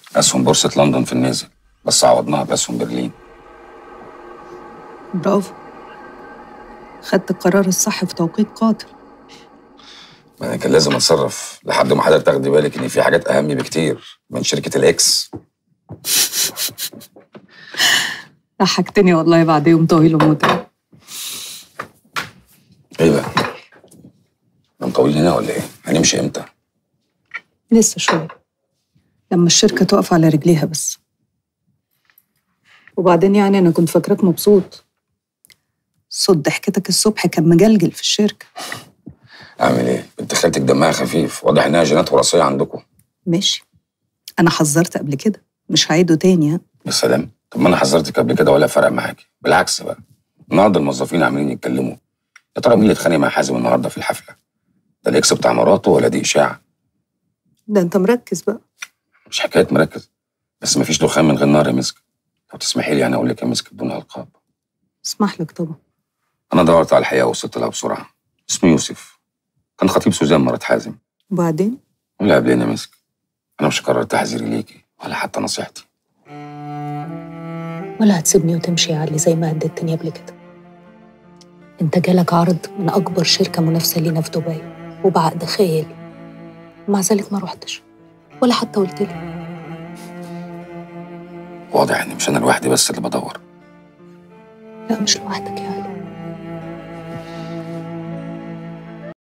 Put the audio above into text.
اسهم بورصه لندن في النازل بس عوضناها باسهم برلين برافو خدت القرار الصح في توقيت قاتل ما انا كان لازم اتصرف لحد ما حضرتك تاخدي بالك ان في حاجات اهم بكتير من شركه الاكس ضحكتني والله بعد يوم طويل ومتعب ايه بقى؟ ده مطولين هنا ولا ايه؟ هنمشي امتى؟ لسه شوية لما الشركة تقف على رجليها بس وبعدين يعني أنا كنت فاكراك مبسوط صوت ضحكتك الصبح كان مجلجل في الشركة اعمل ايه؟ بنت خالتك دمها خفيف واضح انها جينات وراثيه عندكم ماشي أنا حذرت قبل كده مش هعيده تاني ها يا سلام طب ما انا حذرتك قبل كده ولا فرق معاكي بالعكس بقى النهارده الموظفين عمالين يتكلموا يا ترى مين اللي اتخانق مع حازم النهارده في الحفله؟ ده الاكس بتاع مراته ولا دي اشاعه؟ ده أنت مركز بقى مش حكايه مركز بس مفيش دخان من غير نار يا مسك لو تسمحي لي انا اقول لك يا مسك بدون القاب اسمح لك طبعا انا دورت على الحقيقه ووصلت لها بسرعه اسمه يوسف كان خطيب سوزان مرات حازم وبعدين ولا قبلنا مسك انا مش هكرر تحذيري ليكي ولا حتى نصيحتي ولا هتسيبني وتمشي يا علي زي ما هددتني قبل كده انت جالك عرض من اكبر شركه منافسه لينا في دبي وبعقد خيالي ومع ذلك ما روحتش ولا حتى قلت لي واضح ان مش انا لوحدي بس اللي بدور لا مش لوحدك يا علي